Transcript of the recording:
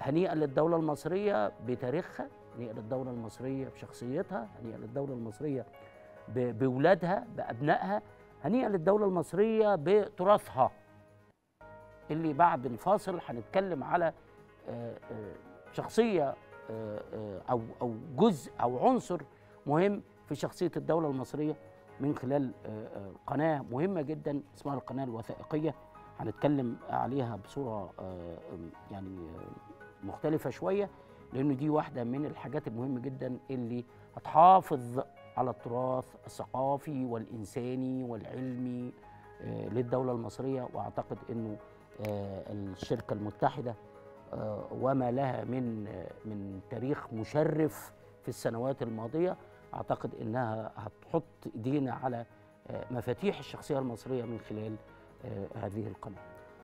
هنيئا للدولة المصرية بتاريخها هنيئا للدولة المصرية بشخصيتها هنيئا للدولة المصرية ب- بولادها بأبنائها هنيئا للدولة المصرية بتراثها اللي بعد الفاصل هنتكلم على آه، آه، شخصية آه، آه، أو أو جزء أو عنصر مهم في شخصية الدولة المصرية من خلال آه، آه، قناة مهمة جدا اسمها القناة الوثائقية هنتكلم عليها بصورة آه، يعني آه، مختلفة شوية لأن دي واحدة من الحاجات المهمة جدا اللي هتحافظ على التراث الثقافي والإنساني والعلمي آه، للدولة المصرية وأعتقد أنه آه، الشركة المتحدة آه، وما لها من آه، من تاريخ مشرف في السنوات الماضية أعتقد أنها هتحط إيدينا على آه، مفاتيح الشخصية المصرية من خلال آه، هذه القناة